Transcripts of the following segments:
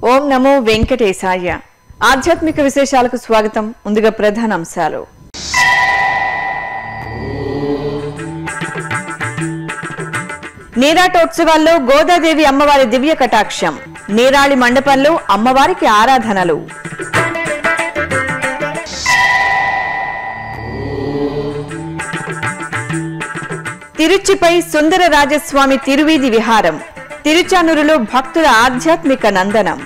ఓం నమో వెంకటేశాయ ఆధ్యాత్మిక విశేషాలకు స్వాగతం ముందుగా ప్రధాన అంశాలు నీరాటోత్సవాల్లో గోదాదేవి అమ్మవారి దివ్య కటాక్షం నీరాళి మండపంలో అమ్మవారికి ఆరాధనలు తిరుచిపై సుందర రాజస్వామి తిరువీధి విహారం తిరుచానూరులో భక్తుల ఆధ్యాత్మిక నందనం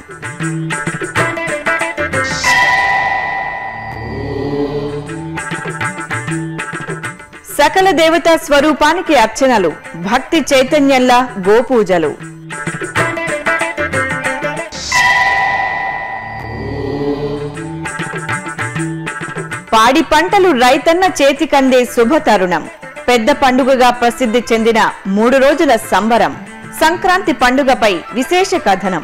సకల దేవతా స్వరూపానికి అర్చనలు భక్తి చైతన్యంలా గోపూజలు పాడి పంటలు రైతన్న చేతికందే శుభ తరుణం పెద్ద పండుగగా ప్రసిద్ధి చెందిన మూడు రోజుల సంబరం సంక్రాంతి పండుగపై విశేష కథనం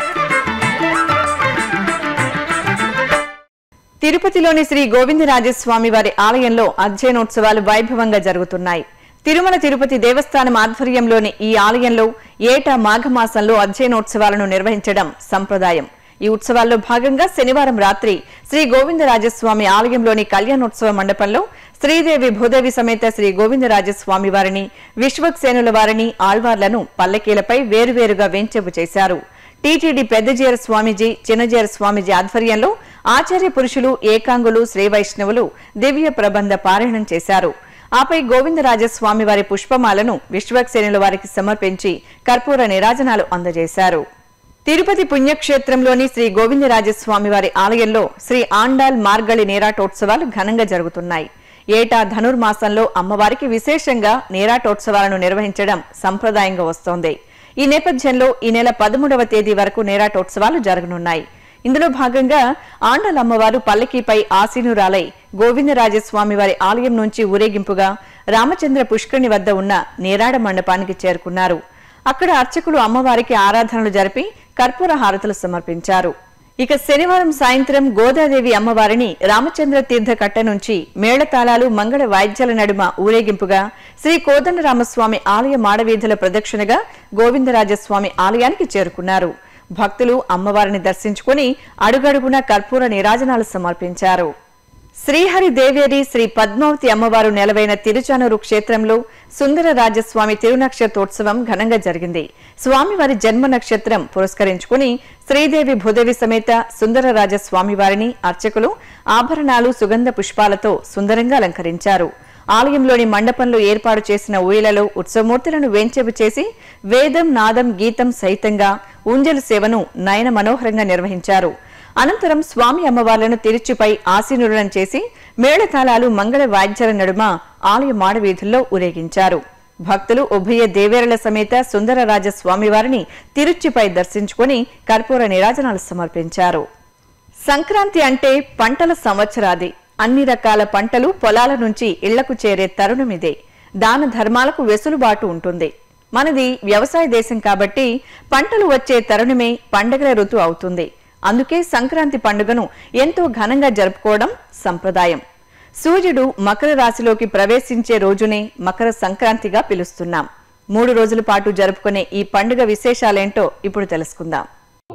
తిరుపతిలోని శ్రీ గోవిందరాజస్వామి వారి ఆలయంలో అధ్యయనోత్సవాలు వైభవంగా జరుగుతున్నాయి తిరుమల తిరుపతి దేవస్థానం ఆధ్వర్యంలోని ఈ ఆలయంలో ఏటా మాఘమాసంలో అధ్యయనోత్సవాలను నిర్వహించడం సంప్రదాయం ఈ ఉత్సవాల్లో భాగంగా శనివారం రాత్రి శ్రీ గోవిందరాజస్వామి ఆలయంలోని కళ్యాణోత్సవ మండపంలో శ్రీదేవి భూదేవి సమేత శ్రీ గోవిందరాజస్వామి వారిని విశ్వక్సేనుల వారిని ఆళ్వార్లను పల్లకీలపై వేరువేరుగా వేంచెపు చేశారు టీటీడీ పెద్దజీర స్వామీజీ చిన్నజీర స్వామీజీ ఆధ్వర్యంలో ఆచార్య పురుషులు ఏకాంగులు శ్రీ వైష్ణవులు దివ్య ప్రబంధ పారాయణం చేశారు ఆపై గోవిందరాజస్వామి వారి పుష్పమాలను విశ్వక్సేనుల వారికి సమర్పించి కర్పూర నిరాజనాలు అందజేశారు తిరుపతి పుణ్యక్షేత్రంలోని శ్రీ గోవిందరాజస్వామి వారి ఆలయంలో శ్రీ ఆండాల్ మార్గళి నేరాటోత్సవాలు ఘనంగా జరుగుతున్నాయి ఏటా ధనుర్మాసంలో అమ్మవారికి విశేషంగా నేరాటోత్సవాలను నిర్వహించడం సంప్రదాయంగా వస్తోంది ఈ నేపథ్యంలో ఈ నెల పదమూడవ తేదీ వరకు నేరాటోత్సవాలు జరగనున్నాయి ఇందులో భాగంగా ఆండల అమ్మవారు పల్లకీపై ఆసీనురాలై గోవిందరాజస్వామి వారి ఆలయం నుంచి ఊరేగింపుగా రామచంద్ర పుష్కరిణి వద్ద ఉన్న నేరాడ మండపానికి చేరుకున్నారు అక్కడ అర్చకులు అమ్మవారికి ఆరాధనలు జరిపి కర్పూర హారతులు సమర్పించారు ఇక శనివారం సాయంత్రం గోదాదేవి అమ్మవారిని రామచంద్ర తీర్థ కట్ట నుంచి మేళతాళాలు మంగళ వాయిద్యాల నడుమ ఊరేగింపుగా శ్రీ కోదండరామస్వామి ఆలయ మాడవీధుల ప్రదక్షిణగా గోవిందరాజస్వామి ఆలయానికి చేరుకున్నారు భక్తులు అమ్మవారిని దర్శించుకుని అడుగడుగున కర్పూర నీరాజనాలు సమర్పించారు శ్రీహరి దేవేరి శ్రీ పద్మావతి అమ్మవారు నెలవైన తిరుచానూరు క్షేత్రంలో సుందర రాజస్వామి తిరునక్షత్రోత్సవం ఘనంగా జరిగింది స్వామివారి జన్మ నక్షత్రం పురస్కరించుకుని శ్రీదేవి భూదేవి సమేత సుందర రాజస్వామి వారిని అర్చకులు ఆభరణాలు సుగంధ పుష్పాలతో సుందరంగా అలంకరించారు ఆలయంలోని మండపంలో ఏర్పాటు చేసిన ఊయలలో ఉత్సవమూర్తులను వేంచెపు చేసి వేదం నాదం గీతం సహితంగా ఉంజలు సేవను నయన మనోహరంగా నిర్వహించారు అనంతరం స్వామి అమ్మవార్లను తిరుచుపై ఆసీనులను చేసి మేళతాళాలు మంగళ వాద్యాల నడుమ ఆలయ మాడవీధుల్లో ఊరేగించారు భక్తులు ఉభయ దేవేరల సమేత సుందరరాజ స్వామివారిని తిరుచిపై దర్శించుకుని కర్పూర నిరాజనాలు సమర్పించారు సంక్రాంతి అంటే పంటల సంవత్సరాది అన్ని రకాల పంటలు పొలాల నుంచి ఇళ్లకు చేరే తరుణమిదే దాన ధర్మాలకు వెసులుబాటు ఉంటుంది మనది వ్యవసాయ దేశం కాబట్టి పంటలు వచ్చే తరుణమే పండగల ఋతు అవుతుంది అందుకే సంక్రాంతి పండుగను ఎంతో ఘనంగా జరుపుకోవడం సంప్రదాయం సూర్యుడు మకర రాశిలోకి ప్రవేశించే రోజునే మకర సంక్రాంతిగా పిలుస్తున్నాం మూడు రోజుల పాటు జరుపుకునే ఈ పండుగ విశేషాలేంటో ఇప్పుడు తెలుసుకుందాం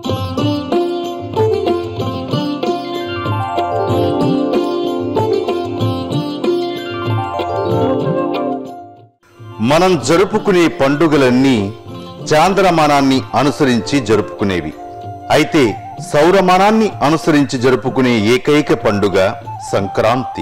మనం జరుపుకునే పండుగలన్నీ చాంద్రమానాన్ని అనుసరించి జరుపుకునేవి అయితే సౌరమానాన్ని అనుసరించి జరుపుకునే ఏకైక పండుగ సంక్రాంతి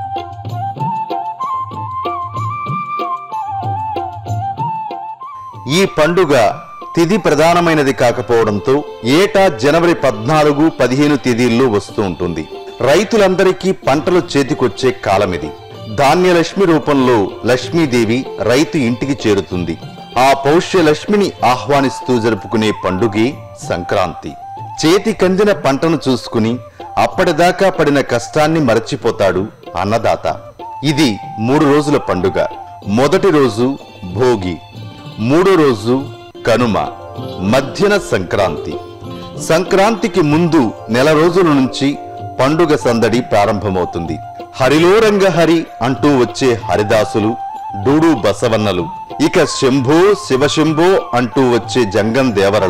ఈ పండుగ తిథి ప్రధానమైనది కాకపోవడంతో ఏటా జనవరి పద్నాలుగు పదిహేను తేదీల్లో వస్తూ ఉంటుంది రైతులందరికీ పంటలు చేతికొచ్చే కాలమిది ధాన్యలక్ష్మి రూపంలో లక్ష్మీదేవి రైతు ఇంటికి చేరుతుంది ఆ పౌష్య లక్ష్మిని ఆహ్వానిస్తూ జరుపుకునే పండుగే సంక్రాంతి చేతి కందిన పంటను చూసుకుని అప్పటిదాకా పడిన కష్టాన్ని మరచిపోతాడు అన్నదాత ఇది మూడు రోజుల పండుగ మొదటి రోజు భోగి మూడో రోజు కనుమ మధ్యన సంక్రాంతి సంక్రాంతికి ముందు నెల రోజుల నుంచి పండుగ సందడి ప్రారంభమవుతుంది హరిలో రంగ హరి అంటూ వచ్చే హరిదాసులు డూడు బసవన్నలు ఇక శంభో శివశంభో అంటూ వచ్చే జంగం దేవరలు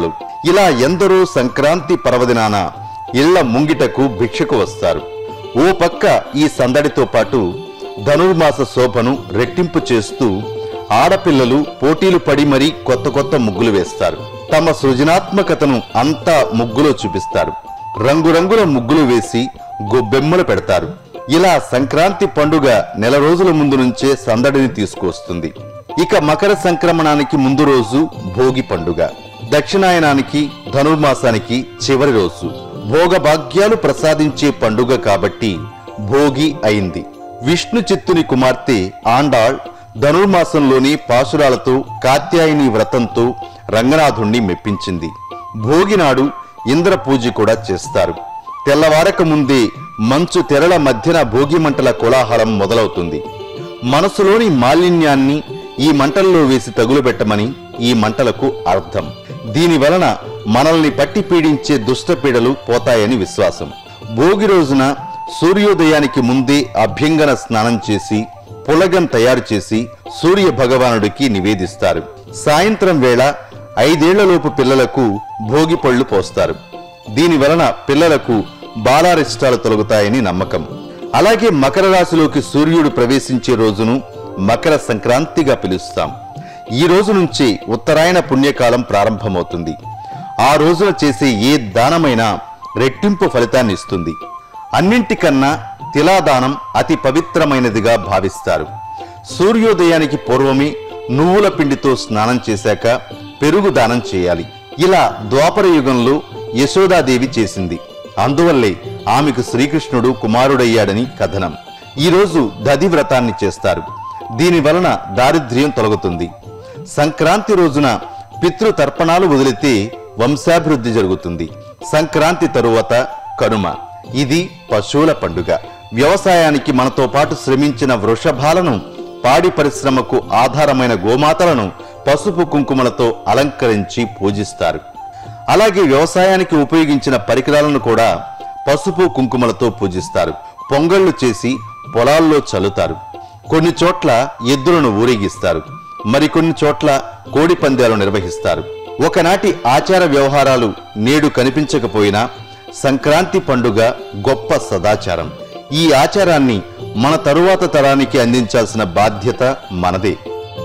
ఇలా ఎందరో సంక్రాంతి పర్వదినాన ఇళ్ల ముంగిటకు భిక్షకు వస్తారు ఓ పక్క ఈ సందడితో పాటు ధనుర్మాస శోభను రెట్టింపు చేస్తూ ఆడపిల్లలు పోటీలు పడి మరీ కొత్త కొత్త ముగ్గులు వేస్తారు తమ సృజనాత్మకతను అంతా ముగ్గులో చూపిస్తారు రంగురంగుల ముగ్గులు వేసి గొబ్బెమ్మలు పెడతారు ఇలా సంక్రాంతి పండుగ నెల రోజుల ముందు నుంచే సందడిని తీసుకువస్తుంది ఇక మకర సంక్రమణానికి ముందు రోజు భోగి పండుగ దక్షిణాయనానికి ధనుర్మాసానికి చివరి రోజు భోగభాగ్యాలు ప్రసాదించే పండుగ కాబట్టి భోగి అయింది విష్ణు చిత్తుని కుమార్తె ఆండాళ్ ధనుర్మాసంలోని పాశురాలతో కాత్యాయని వ్రతంతో రంగనాథుణ్ణి మెప్పించింది భోగినాడు ఇంద్ర పూజ కూడా చేస్తారు తెల్లవారక ముందే మంచు తెరల మధ్యన భోగి మంటల కోలాహలం మొదలవుతుంది మనసులోని మాలిన్యాన్ని ఈ మంటల్లో వేసి తగులుబెట్టమని ఈ మంటలకు అర్థం దీని వలన మనల్ని పట్టి పీడించే దుష్టపీడలు పోతాయని విశ్వాసం భోగి రోజున సూర్యోదయానికి ముందే అభ్యంగన స్నానం చేసి పులగం తయారు చేసి సూర్య భగవానుడికి నివేదిస్తారు సాయంత్రం వేళ ఐదేళ్లలోపు పిల్లలకు భోగి పళ్ళు పోస్తారు దీని వలన పిల్లలకు బాలారిష్టాలు తొలగుతాయని నమ్మకం అలాగే మకర రాశిలోకి సూర్యుడు ప్రవేశించే రోజును మకర సంక్రాంతిగా పిలుస్తాం ఈ రోజు నుంచి ఉత్తరాయణ పుణ్యకాలం ప్రారంభమవుతుంది ఆ రోజున చేసే ఏ దానమైనా రెట్టింపు ఫలితాన్ని ఇస్తుంది అన్నింటికన్నా తిలాదానం అతి పవిత్రమైనదిగా భావిస్తారు సూర్యోదయానికి పూర్వమే నువ్వుల పిండితో స్నానం చేశాక పెరుగు దానం చేయాలి ఇలా ద్వాపర యుగంలో యశోదాదేవి చేసింది అందువల్లే ఆమెకు శ్రీకృష్ణుడు కుమారుడయ్యాడని కథనం ఈరోజు దది వ్రతాన్ని చేస్తారు దీని వలన దారిద్ర్యం తొలగుతుంది సంక్రాంతి రోజున పితృతర్పణాలు వదిలితే వంశాభివృద్ధి జరుగుతుంది సంక్రాంతి తరువాత కనుమ ఇది పశువుల పండుగ వ్యవసాయానికి మనతో పాటు శ్రమించిన వృషభాలను పాడి పరిశ్రమకు ఆధారమైన గోమాతలను పసుపు కుంకుమలతో అలంకరించి పూజిస్తారు అలాగే వ్యవసాయానికి ఉపయోగించిన పరికరాలను కూడా పసుపు కుంకుమలతో పూజిస్తారు పొంగళ్లు చేసి పొలాల్లో చల్లుతారు కొన్ని చోట్ల ఎద్దులను ఊరేగిస్తారు మరికొన్ని చోట్ల కోడి పందాలు నిర్వహిస్తారు ఒకనాటి ఆచార వ్యవహారాలు నేడు కనిపించకపోయినా సంక్రాంతి పండుగ గొప్ప సదాచారం ఈ ఆచారాన్ని మన తరువాత తరానికి అందించాల్సిన బాధ్యత మనదే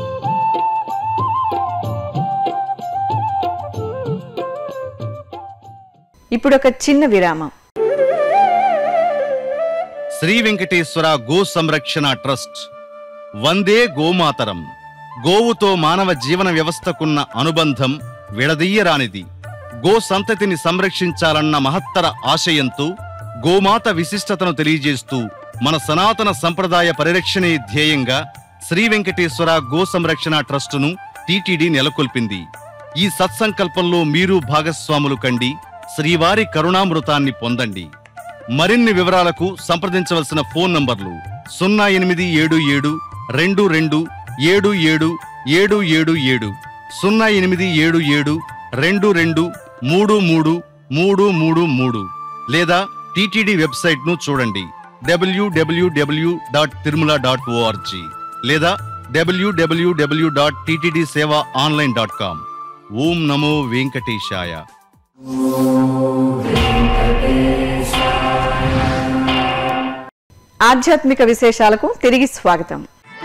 ఇప్పుడు ఒక చిన్న విరామం శ్రీ వెంకటేశ్వర గో సంరక్షణ ట్రస్ట్ వందే గోమాతరం గోవుతో మానవ జీవన వ్యవస్థకున్న అనుబంధం విడదీయరానిది గో సంతతిని సంరక్షించాలన్న మహత్తర ఆశయంతో గోమాత విశిష్టతను తెలియజేస్తూ మన సనాతన సంప్రదాయ పరిరక్షణే ధ్యేయంగా శ్రీ వెంకటేశ్వర గో సంరక్షణ ట్రస్టును టీటీడీ నెలకొల్పింది ఈ సత్సంకల్పంలో మీరు భాగస్వాములు కండి శ్రీవారి కరుణామృతాన్ని పొందండి మరిన్ని వివరాలకు సంప్రదించవలసిన ఫోన్ నంబర్లు సున్నా ఎనిమిది ఏడు ఏడు రెండు రెండు ఏడు ఏడు ఏడు ఏడు ఏడు సున్నా ఎనిమిది ఏడు ఏడు రెండు రెండు మూడు మూడు మూడు మూడు మూడు లేదా టిటిడి వెబ్సైట్ ను చూడండి WWW dot Tirumala dot ORG లేదా WWW dot TTD Seva online dot com ఓం నమో వెంకటేశాయ ఆధ్యాత్మిక విశేషాలకు తిరిగి స్వాగతం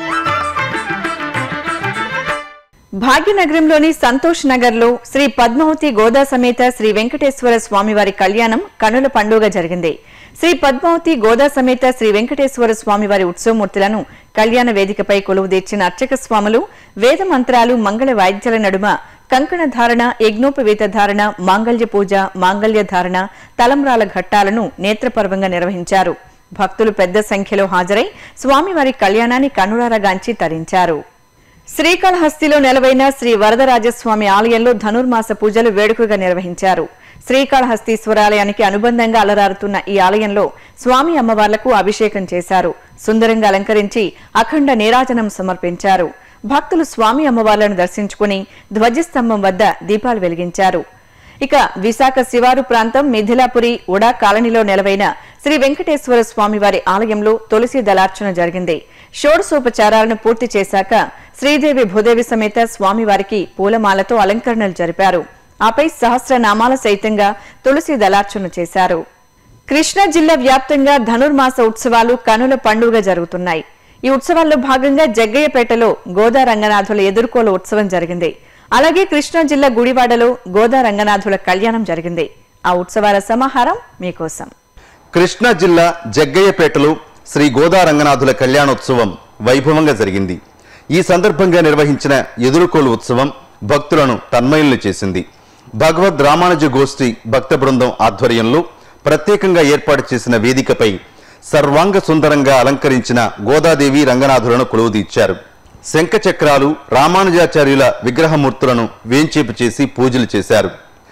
భాగ్యనగరంలోని సంతోష్ నగర్లో శ్రీ పద్మావతి గోదా సమేత శ్రీ వెంకటేశ్వర స్వామివారి కళ్యాణం కనుల పండుగ జరిగింది శ్రీ పద్మావతి గోదా సమేత శ్రీ వెంకటేశ్వర స్వామివారి ఉత్సవమూర్తులను కళ్యాణ వేదికపై కొలువు తెచ్చిన అర్చక స్వాములు వేద మంత్రాలు మంగళ వాయిద్యాల నడుమ కంకణ ధారణ యజ్ఞోపవేత ధారణ మాంగళ్య పూజ మాంగళ్య ధారణ తలంబ్రాల ఘట్టాలను నేత్రపర్వంగా నిర్వహించారు భక్తులు పెద్ద సంఖ్యలో హాజరై స్వామివారి కళ్యాణాన్ని కనులారగాంచి తరించారు శ్రీకాళహస్తిలో నెలవైన శ్రీ వరదరాజస్వామి ఆలయంలో ధనుర్మాస పూజలు వేడుకగా నిర్వహించారు శ్రీకాళహస్తీశ్వరాలయానికి అనుబంధంగా అలరారుతున్న ఈ ఆలయంలో స్వామి అమ్మవార్లకు అభిషేకం చేశారు సుందరంగా అలంకరించి అఖండ నీరాజనం సమర్పించారు భక్తులు స్వామి అమ్మవార్లను దర్శించుకుని ధ్వజస్తంభం వద్ద దీపాలు వెలిగించారు ఇక విశాఖ శివారు ప్రాంతం మిథిలాపురి ఉడా కాలనీలో నెలవైన శ్రీ వెంకటేశ్వర స్వామివారి ఆలయంలో తులసి దళార్చన జరిగింది షోడశోపచారాలను పూర్తి చేశాక శ్రీదేవి భూదేవి సమేత స్వామివారికి పూలమాలతో అలంకరణలు జరిపారు ఆపై సహస్రనామాల సైతంగా తులసి దళార్చన చేశారు కృష్ణా జిల్లా వ్యాప్తంగా ధనుర్మాస ఉత్సవాలు కనుల పండుగ జరుగుతున్నాయి ఈ ఉత్సవాల్లో భాగంగా జగ్గయ్యపేటలో గోదా రంగనాథుల ఎదుర్కోలు ఉత్సవం జరిగింది అలాగే కృష్ణా జిల్లా గుడివాడలో గోదా రంగనాథుల కళ్యాణం జరిగింది ఆ ఉత్సవాల సమాహారం మీకోసం కృష్ణా జిల్లా జగ్గయ్యపేటలో శ్రీ గోదా రంగనాథుల కళ్యాణోత్సవం వైభవంగా జరిగింది ఈ సందర్భంగా నిర్వహించిన ఎదురుకోలు ఉత్సవం భక్తులను తన్మయుల్ని చేసింది భగవద్ రామానుజ గోష్ఠి భక్త బృందం ఆధ్వర్యంలో ప్రత్యేకంగా ఏర్పాటు చేసిన వేదికపై సర్వాంగ సుందరంగా అలంకరించిన గోదాదేవి రంగనాథులను కొలువుదీర్చారు శంఖచక్రాలు రామానుజాచార్యుల విగ్రహమూర్తులను వేంచేపు చేసి పూజలు చేశారు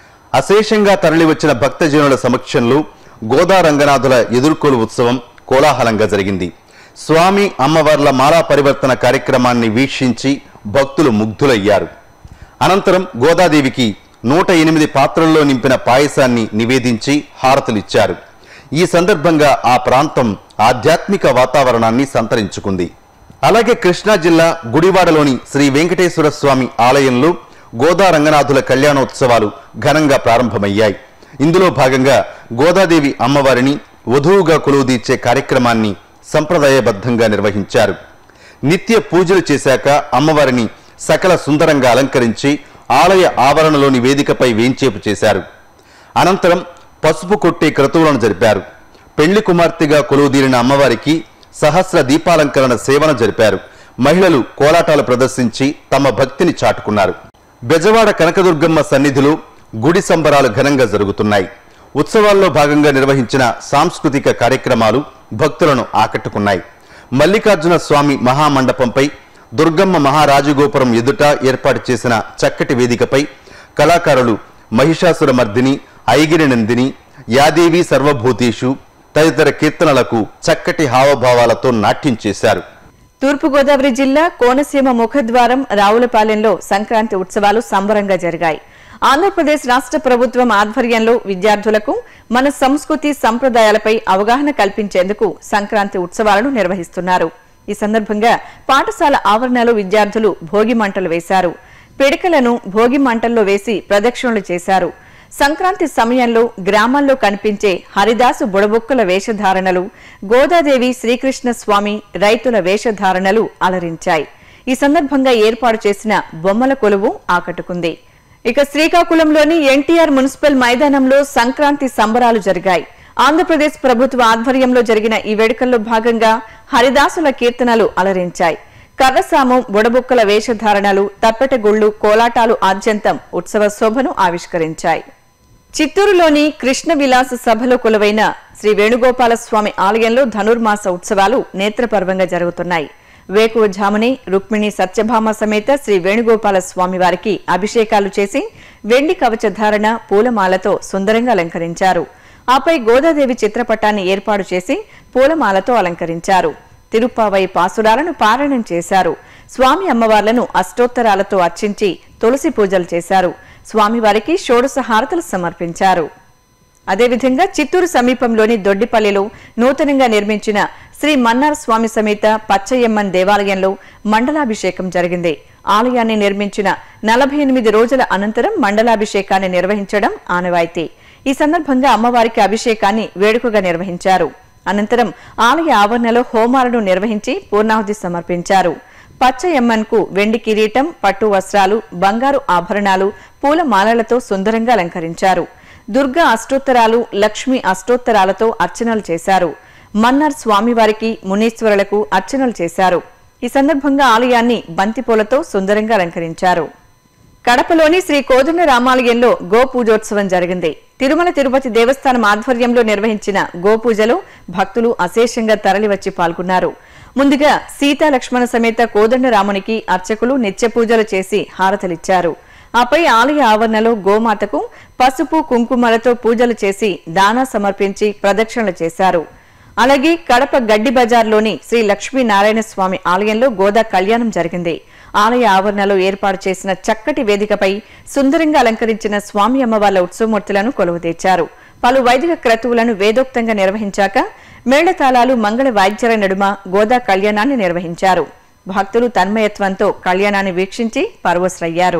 అశేషంగా తరలివచ్చిన భక్తజనుల సమక్షంలో గోదా రంగనాథుల ఎదుర్కోలు ఉత్సవం కోలాహలంగా జరిగింది స్వామి అమ్మవార్ల మాలా పరివర్తన కార్యక్రమాన్ని వీక్షించి భక్తులు ముగ్ధులయ్యారు అనంతరం గోదాదేవికి నూట ఎనిమిది పాత్రల్లో నింపిన పాయసాన్ని నివేదించి హారతులిచ్చారు ఈ సందర్భంగా ఆ ప్రాంతం ఆధ్యాత్మిక వాతావరణాన్ని సంతరించుకుంది అలాగే కృష్ణా జిల్లా గుడివాడలోని శ్రీ వెంకటేశ్వర స్వామి ఆలయంలో గోదా రంగనాథుల కళ్యాణోత్సవాలు ఘనంగా ప్రారంభమయ్యాయి ఇందులో భాగంగా గోదాదేవి అమ్మవారిని వధువుగా కొలువుదీర్చే కార్యక్రమాన్ని సంప్రదాయబద్ధంగా నిర్వహించారు నిత్య పూజలు చేశాక అమ్మవారిని సకల సుందరంగా అలంకరించి ఆలయ ఆవరణలోని వేదికపై వేంచేపు చేశారు అనంతరం పసుపు కొట్టే క్రతువులను జరిపారు పెళ్లి కుమార్తెగా కొలువుదీరిన అమ్మవారికి సహస్ర దీపాలంకరణ సేవన జరిపారు మహిళలు కోలాటాలు ప్రదర్శించి తమ భక్తిని చాటుకున్నారు బెజవాడ కనకదుర్గమ్మ సన్నిధిలో గుడి సంబరాలు ఘనంగా జరుగుతున్నాయి ఉత్సవాల్లో భాగంగా నిర్వహించిన సాంస్కృతిక కార్యక్రమాలు భక్తులను ఆకట్టుకున్నాయి మల్లికార్జున స్వామి మహామండపంపై దుర్గమ్మ మహారాజగోపురం ఎదుట ఏర్పాటు చేసిన చక్కటి వేదికపై కళాకారులు మహిషాసుర మర్దిని ఐగిరి నందిని యాదేవి సర్వభూతేషు తదితర కీర్తనలకు చక్కటి హావభావాలతో నాట్యం చేశారు తూర్పుగోదావరి జిల్లా కోనసీమ ముఖద్వారం రావులపాలెంలో సంక్రాంతి ఉత్సవాలు సంబరంగా జరిగాయి ఆంధ్రప్రదేశ్ రాష్ట్ర ప్రభుత్వం ఆధ్వర్యంలో విద్యార్థులకు మన సంస్కృతి సంప్రదాయాలపై అవగాహన కల్పించేందుకు సంక్రాంతి ఉత్సవాలను నిర్వహిస్తున్నారు ఈ సందర్భంగా పాఠశాల ఆవరణలో విద్యార్థులు భోగి మంటలు వేశారు పిడకలను భోగి మంటల్లో వేసి ప్రదక్షిణలు చేశారు సంక్రాంతి సమయంలో గ్రామాల్లో కనిపించే హరిదాసు బుడబుక్కల వేషధారణలు గోదాదేవి శ్రీకృష్ణ స్వామి రైతుల వేషధారణలు అలరించాయి ఈ సందర్భంగా ఏర్పాటు చేసిన బొమ్మల కొలువు ఆకట్టుకుంది ఇక శ్రీకాకుళంలోని ఎన్టీఆర్ మున్సిపల్ మైదానంలో సంక్రాంతి సంబరాలు జరిగాయి ఆంధ్రప్రదేశ్ ప్రభుత్వ ఆధ్వర్యంలో జరిగిన ఈ వేడుకల్లో భాగంగా హరిదాసుల కీర్తనలు అలరించాయి కర్రసాము బుడబుక్కల వేషధారణలు తప్పెటగుళ్లు కోలాటాలు ఆద్యంతం ఉత్సవ శోభను ఆవిష్కరించాయి చిత్తూరులోని కృష్ణ విలాస సభలో కొలువైన శ్రీ వేణుగోపాల స్వామి ఆలయంలో ధనుర్మాస ఉత్సవాలు నేత్రపర్వంగా జరుగుతున్నాయి వేకువఝాముని రుక్మిణి సత్యభామ సమేత శ్రీ వేణుగోపాల స్వామి వారికి అభిషేకాలు చేసి వెండి కవచ ధారణ పూలమాలతో సుందరంగా అలంకరించారు ఆపై గోదాదేవి చిత్రపటాన్ని ఏర్పాటు చేసి పూలమాలతో అలంకరించారు తిరుప్పావై పాసురాలను పారాయణం చేశారు స్వామి అమ్మవార్లను అష్టోత్తరాలతో అర్చించి తులసి పూజలు చేశారు స్వామివారికి షోడశ హారతులు సమర్పించారు అదేవిధంగా చిత్తూరు సమీపంలోని దొడ్డిపల్లిలో నూతనంగా నిర్మించిన శ్రీ మన్నార్ స్వామి సమేత పచ్చయ్యమ్మన్ దేవాలయంలో మండలాభిషేకం జరిగింది ఆలయాన్ని నిర్మించిన నలభై ఎనిమిది రోజుల అనంతరం మండలాభిషేకాన్ని నిర్వహించడం ఆనవాయితీ ఈ సందర్భంగా అమ్మవారికి అభిషేకాన్ని వేడుకగా నిర్వహించారు అనంతరం ఆలయ ఆవరణలో హోమాలను నిర్వహించి పూర్ణాహుతి సమర్పించారు పచ్చయమ్మన్ కు వెండి కిరీటం పట్టు వస్త్రాలు బంగారు ఆభరణాలు పూల మాలలతో సుందరంగా అలంకరించారు దుర్గా అష్టోత్తరాలు లక్ష్మి అష్టోత్తరాలతో అర్చనలు చేశారు మన్నార్ స్వామివారికి మునీశ్వరులకు అర్చనలు చేశారు ఈ సందర్భంగా ఆలయాన్ని బంతిపూలతో సుందరంగా అలంకరించారు కడపలోని శ్రీ కోదండ రామాలయంలో గోపూజోత్సవం జరిగింది తిరుమల తిరుపతి దేవస్థానం ఆధ్వర్యంలో నిర్వహించిన గోపూజలో భక్తులు అశేషంగా తరలివచ్చి పాల్గొన్నారు ముందుగా సీతా లక్ష్మణ సమేత కోదండరామునికి అర్చకులు నిత్య పూజలు చేసి హారతలిచ్చారు ఆపై ఆలయ ఆవరణలో గోమాతకు పసుపు కుంకుమలతో పూజలు చేసి దానా సమర్పించి ప్రదక్షిణలు చేశారు అలాగే కడప గడ్డి బజార్లోని శ్రీ లక్ష్మీనారాయణ స్వామి ఆలయంలో గోదా కళ్యాణం జరిగింది ఆలయ ఆవరణలో ఏర్పాటు చేసిన చక్కటి వేదికపై సుందరంగా అలంకరించిన స్వామి అమ్మవార్ల ఉత్సవమూర్తులను కొలువు తెచ్చారు పలు వైదిక క్రతువులను వేదోక్తంగా నిర్వహించాక మేళతాళాలు మంగళ వాయిద్యాల నడుమ గోదా కళ్యాణాన్ని నిర్వహించారు భక్తులు తన్మయత్వంతో కళ్యాణాన్ని వీక్షించి పరవశులయ్యారు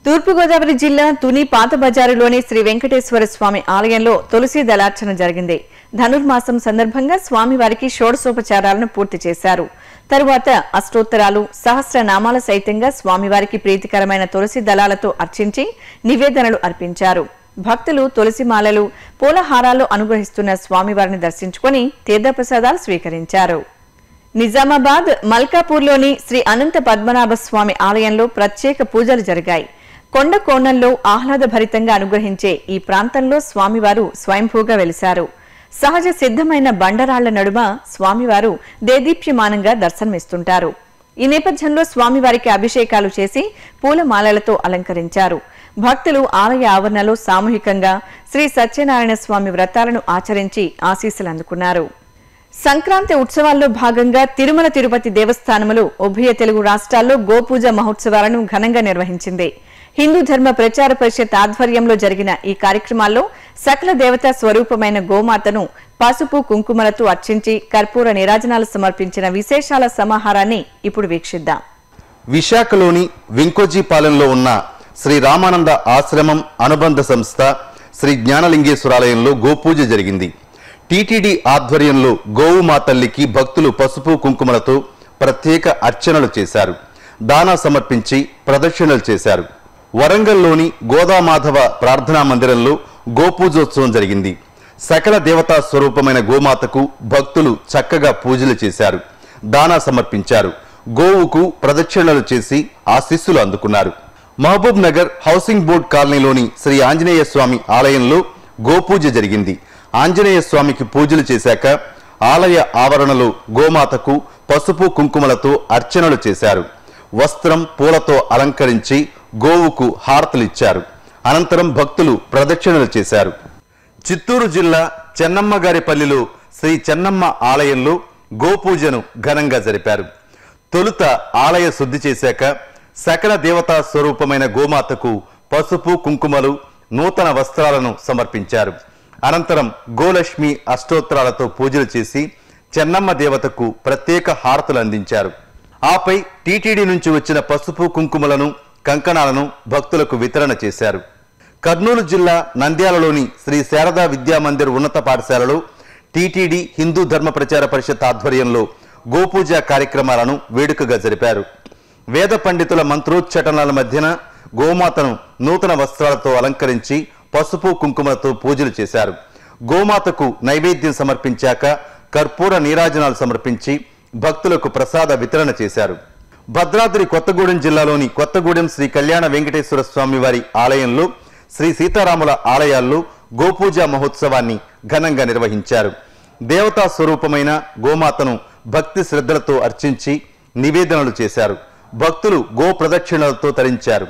తూర్పుగోదావరి జిల్లా తుని పాత బజారులోని శ్రీ వెంకటేశ్వర స్వామి ఆలయంలో తులసి దళార్చన జరిగింది ధనుర్మాసం సందర్భంగా స్వామివారికి షోడశోపచారాలను పూర్తి చేశారు తరువాత అష్టోత్తరాలు సహస్రనామాల సైతంగా స్వామివారికి ప్రీతికరమైన తులసి దళాలతో అర్చించి నివేదనలు అర్పించారు భక్తులు తులసి మాలలు పూలహారాలు అనుగ్రహిస్తున్న స్వామివారిని దర్శించుకుని తీర్థప్రసాదాలు స్వీకరించారు నిజామాబాద్ మల్కాపూర్లోని శ్రీ అనంత పద్మనాభ స్వామి ఆలయంలో ప్రత్యేక పూజలు జరిగాయి కొండ కోణంలో ఆహ్లాదభరితంగా అనుగ్రహించే ఈ ప్రాంతంలో స్వామివారు స్వయంభూగా వెలిశారు సహజ సిద్ధమైన బండరాళ్ల నడుమ స్వామివారు దేదీప్యమానంగా దర్శనమిస్తుంటారు ఈ నేపథ్యంలో స్వామివారికి అభిషేకాలు చేసి పూలమాలలతో అలంకరించారు భక్తులు ఆలయ ఆవరణలో సామూహికంగా శ్రీ సత్యనారాయణ స్వామి వ్రతాలను ఆచరించి ఆశీస్సులు అందుకున్నారు సంక్రాంతి ఉత్సవాల్లో భాగంగా తిరుమల తిరుపతి దేవస్థానములు ఉభయ తెలుగు రాష్ట్రాల్లో గోపూజ మహోత్సవాలను ఘనంగా నిర్వహించింది హిందూ ధర్మ ప్రచార పరిషత్ ఆధ్వర్యంలో జరిగిన ఈ కార్యక్రమాల్లో సకల దేవతా స్వరూపమైన గోమాతను పసుపు కుంకుమలతో అర్చించి కర్పూర నీరాజనాలు సమర్పించిన విశేషాల సమాహారాన్ని ఇప్పుడు వీక్షిద్దాం విశాఖలోని వింకోజీపాలెంలో ఉన్న శ్రీ రామానంద ఆశ్రమం అనుబంధ సంస్థ శ్రీ జ్ఞానలింగేశ్వరాలయంలో గోపూజ జరిగింది టీటీడీ ఆధ్వర్యంలో గోవు మా తల్లికి భక్తులు పసుపు కుంకుమలతో ప్రత్యేక అర్చనలు చేశారు దానా సమర్పించి ప్రదక్షిణలు చేశారు వరంగల్లోని గోదామాధవ ప్రార్థనా మందిరంలో గోపూజోత్సవం జరిగింది సకల దేవతా స్వరూపమైన గోమాతకు భక్తులు చక్కగా పూజలు చేశారు దానా సమర్పించారు గోవుకు ప్రదక్షిణలు చేసి ఆశీస్సులు అందుకున్నారు మహబూబ్ నగర్ హౌసింగ్ బోర్డ్ కాలనీలోని శ్రీ ఆంజనేయ స్వామి ఆలయంలో గోపూజ జరిగింది ఆంజనేయ స్వామికి పూజలు చేశాక ఆలయ ఆవరణలో గోమాతకు పసుపు కుంకుమలతో అర్చనలు చేశారు వస్త్రం పూలతో అలంకరించి గోవుకు హారతలిచ్చారు అనంతరం భక్తులు ప్రదక్షిణలు చేశారు చిత్తూరు జిల్లా చెన్నమ్మగారిపల్లిలో శ్రీ చెన్నమ్మ ఆలయంలో గోపూజను ఘనంగా జరిపారు తొలుత ఆలయ శుద్ధి చేశాక సకల దేవతా స్వరూపమైన గోమాతకు పసుపు కుంకుమలు నూతన వస్త్రాలను సమర్పించారు అనంతరం గోలక్ష్మి అష్టోత్తరాలతో పూజలు చేసి చెన్నమ్మ దేవతకు ప్రత్యేక హారతులు అందించారు ఆపై టీటీడీ నుంచి వచ్చిన పసుపు కుంకుమలను కంకణాలను భక్తులకు వితరణ చేశారు కర్నూలు జిల్లా నంద్యాలలోని శ్రీ శారదా విద్యా మందిర్ ఉన్నత పాఠశాలలో టీటీడీ హిందూ ధర్మ ప్రచార పరిషత్ ఆధ్వర్యంలో గోపూజ కార్యక్రమాలను వేడుకగా జరిపారు వేద పండితుల మంత్రోచ్చటనాల మధ్యన గోమాతను నూతన వస్త్రాలతో అలంకరించి పసుపు కుంకుమలతో పూజలు చేశారు గోమాతకు నైవేద్యం సమర్పించాక కర్పూర నీరాజనాలు సమర్పించి భక్తులకు ప్రసాద వితరణ చేశారు భద్రాద్రి కొత్తగూడెం జిల్లాలోని కొత్తగూడెం శ్రీ కళ్యాణ వెంకటేశ్వర స్వామి వారి ఆలయంలో శ్రీ సీతారాముల ఆలయాల్లో గోపూజ మహోత్సవాన్ని ఘనంగా నిర్వహించారు దేవతా స్వరూపమైన గోమాతను భక్తి శ్రద్ధలతో అర్చించి నివేదనలు చేశారు భక్తులు గో ప్రదక్షిణలతో తరించారు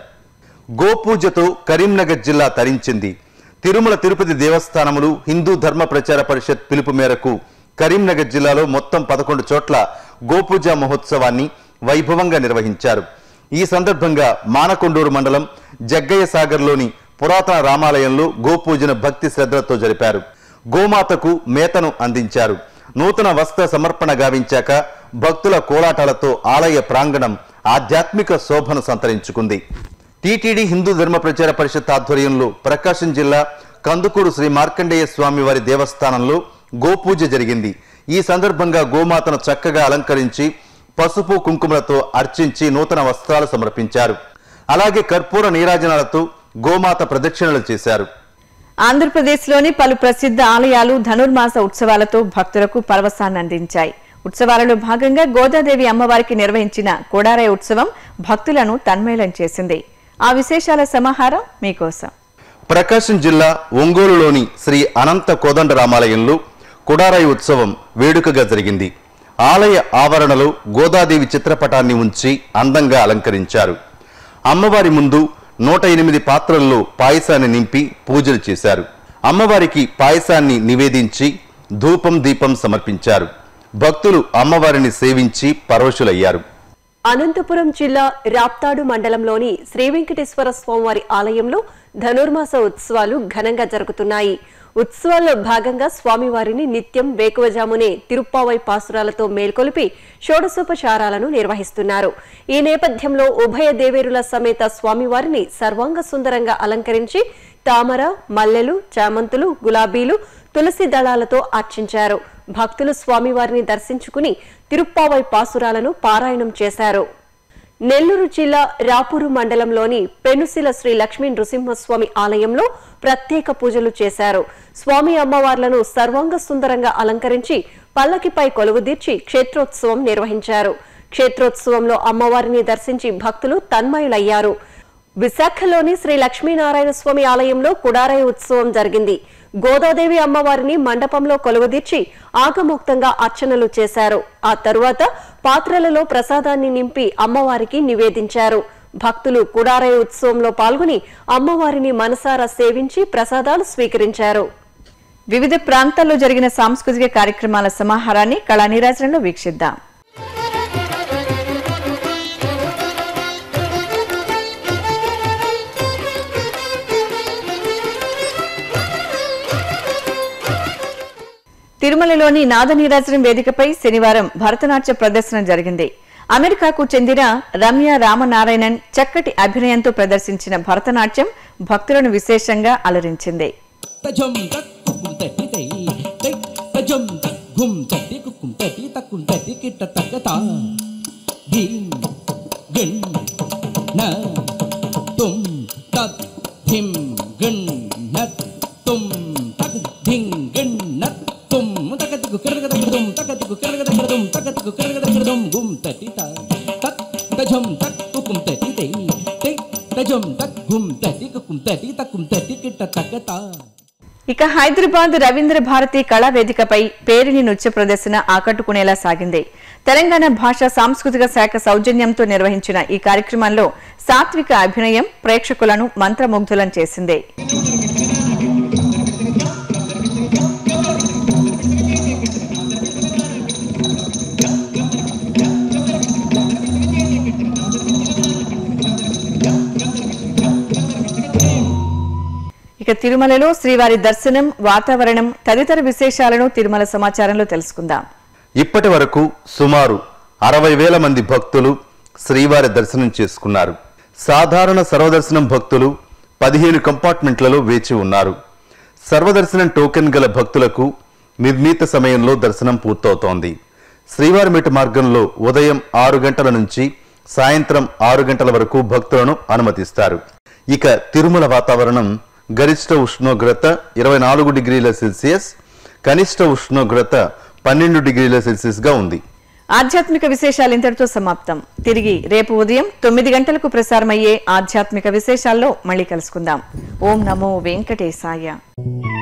గోపూజతో కరీంనగర్ జిల్లా తరించింది తిరుమల తిరుపతి దేవస్థానములు హిందూ ధర్మ ప్రచార పరిషత్ పిలుపు మేరకు కరీంనగర్ జిల్లాలో మొత్తం పదకొండు చోట్ల గోపూజ మహోత్సవాన్ని వైభవంగా నిర్వహించారు ఈ సందర్భంగా మానకొండూరు మండలం జగ్గయ్య సాగర్లోని పురాతన రామాలయంలో గోపూజను భక్తి శ్రద్ధలతో జరిపారు గోమాతకు మేతను అందించారు నూతన వస్త్ర సమర్పణ గావించాక భక్తుల కోలాటాలతో ఆలయ ప్రాంగణం ఆధ్యాత్మిక శోభను సంతరించుకుంది టీటీడీ హిందూ ధర్మ ప్రచార పరిషత్ ఆధ్వర్యంలో ప్రకాశం జిల్లా కందుకూరు శ్రీ మార్కండేయ స్వామి వారి దేవస్థానంలో గోపూజ జరిగింది ఈ సందర్భంగా గోమాతను చక్కగా అలంకరించి పసుపు కుంకుమలతో అర్చించి నూతన వస్త్రాలు సమర్పించారు అలాగే కర్పూర నీరాజనాలతో గోమాత ప్రదక్షిణలు చేశారు ఆంధ్రప్రదేశ్లోని పలు ప్రసిద్ధ ఆలయాలు ధనుర్మాస ఉత్సవాలతో భక్తులకు పరవశాన్ని అందించాయి ఉత్సవాలలో భాగంగా గోదాదేవి అమ్మవారికి నిర్వహించిన కోడారాయ ఉత్సవం భక్తులను తన్మయలం చేసింది ఆ విశేషాల సమాహారం మీకోసం ప్రకాశం జిల్లా ఒంగోలులోని శ్రీ అనంత కోదండ రామాలయంలో కుడారాయి ఉత్సవం వేడుకగా జరిగింది ఆలయ ఆవరణలో గోదాదేవి చిత్రపటాన్ని ఉంచి అందంగా అలంకరించారు అమ్మవారి ముందు నూట ఎనిమిది పాత్రల్లో పాయసాన్ని నింపి పూజలు చేశారు అమ్మవారికి పాయసాన్ని నివేదించి ధూపం దీపం సమర్పించారు భక్తులు అమ్మవారిని సేవించి పరవశులయ్యారు అనంతపురం జిల్లా రాప్తాడు మండలంలోని శ్రీ వెంకటేశ్వర స్వామివారి ఆలయంలో ధనుర్మాస ఉత్సవాలు ఘనంగా జరుగుతున్నాయి ఉత్సవాల్లో భాగంగా స్వామివారిని నిత్యం వేకువజామునే తిరుప్పావై పాసురాలతో మేల్కొలిపి షోడశోపచారాలను నిర్వహిస్తున్నారు ఈ నేపథ్యంలో ఉభయ దేవేరుల సమేత స్వామివారిని సర్వాంగ సుందరంగా అలంకరించి తామర మల్లెలు చామంతులు గులాబీలు తులసి దళాలతో అర్చించారు భక్తులు స్వామివారిని దర్శించుకుని తిరుప్పావై పాసురాలను పారాయణం చేశారు నెల్లూరు జిల్లా రాపూరు మండలంలోని పెనుసిల శ్రీ లక్ష్మీ నృసింహస్వామి ఆలయంలో ప్రత్యేక పూజలు చేశారు స్వామి అమ్మవార్లను సర్వాంగ సుందరంగా అలంకరించి పల్లకిపై కొలువుదీర్చి క్షేత్రోత్సవం నిర్వహించారు క్షేత్రోత్సవంలో అమ్మవారిని దర్శించి భక్తులు తన్మయులయ్యారు విశాఖలోని శ్రీ లక్ష్మీనారాయణ స్వామి ఆలయంలో కుడారయ ఉత్సవం జరిగింది గోదాదేవి అమ్మవారిని మండపంలో కొలువుదీర్చి ఆగమోక్తంగా అర్చనలు చేశారు ఆ తరువాత పాత్రలలో ప్రసాదాన్ని నింపి అమ్మవారికి నివేదించారు భక్తులు కుడారయ ఉత్సవంలో పాల్గొని అమ్మవారిని మనసారా సేవించి ప్రసాదాలు స్వీకరించారు వివిధ ప్రాంతాల్లో జరిగిన సాంస్కృతిక కార్యక్రమాల సమాహారాన్ని కళా నీరాజనంలో వీక్షిద్దాం తిరుమలలోని నాద నీరాజనం వేదికపై శనివారం భరతనాట్య ప్రదర్శన జరిగింది అమెరికాకు చెందిన రమ్య రామనారాయణన్ చక్కటి అభినయంతో ప్రదర్శించిన భరతనాట్యం భక్తులను విశేషంగా అలరించింది తజం తక్ కుకుం తట్టి తై తై తజం తక్ గుం తట్టి కుకుం తట్టి తక్కుం తట్టి కిట్ట తగ్గత ధీం గణ్ న తుం తత్ ధిం గణ్ నత్ తుం తక్ ధిం గణ్ నత్ తుం తకతికు కిరగదగిరదుం తకతికు కిరగదగిరదుం తకతికు కిరగదగిరదుం గుం తట్టి త తక్ తజం తక్ కుకుం తట్టి తై తై తజం తక్ గుం తట్టి కుకుం తట్టి తక్కుం తట్టి కిట్ట తగ్గత ఇక హైదరాబాద్ రవీంద్ర భారతి కళా వేదికపై పేరిని నృత్య ప్రదర్శన ఆకట్టుకునేలా సాగింది తెలంగాణ భాష సాంస్కృతిక శాఖ సౌజన్యంతో నిర్వహించిన ఈ కార్యక్రమంలో సాత్విక అభినయం ప్రేక్షకులను మంత్రముగ్ధులం చేసింది ఇక తిరుమలలో శ్రీవారి దర్శనం వాతావరణం తదితర విశేషాలను తిరుమల సమాచారంలో తెలుసుకుందాం ఇప్పటి వరకు సుమారు అరవై వేల మంది భక్తులు శ్రీవారి దర్శనం చేసుకున్నారు సాధారణ సర్వదర్శనం భక్తులు పదిహేను కంపార్ట్మెంట్లలో వేచి ఉన్నారు సర్వదర్శనం టోకెన్ గల భక్తులకు నిర్ణీత సమయంలో దర్శనం పూర్తవుతోంది శ్రీవారిమెట్టు మార్గంలో ఉదయం ఆరు గంటల నుంచి సాయంత్రం ఆరు గంటల వరకు భక్తులను అనుమతిస్తారు ఇక తిరుమల వాతావరణం గరిష్ట ఉష్ణోగ్రత ఇరవై నాలుగు డిగ్రీల సెల్సియస్ కనిష్ట ఉష్ణోగ్రత పన్నెండు డిగ్రీల సెల్సియస్ గా ఉంది ఆధ్యాత్మిక విశేషాలు ఇంతటితో సమాప్తం తిరిగి రేపు ఉదయం తొమ్మిది గంటలకు ప్రసారమయ్యే ఆధ్యాత్మిక విశేషాల్లో మళ్ళీ కలుసుకుందాం ఓం నమో వెంకటేశాయ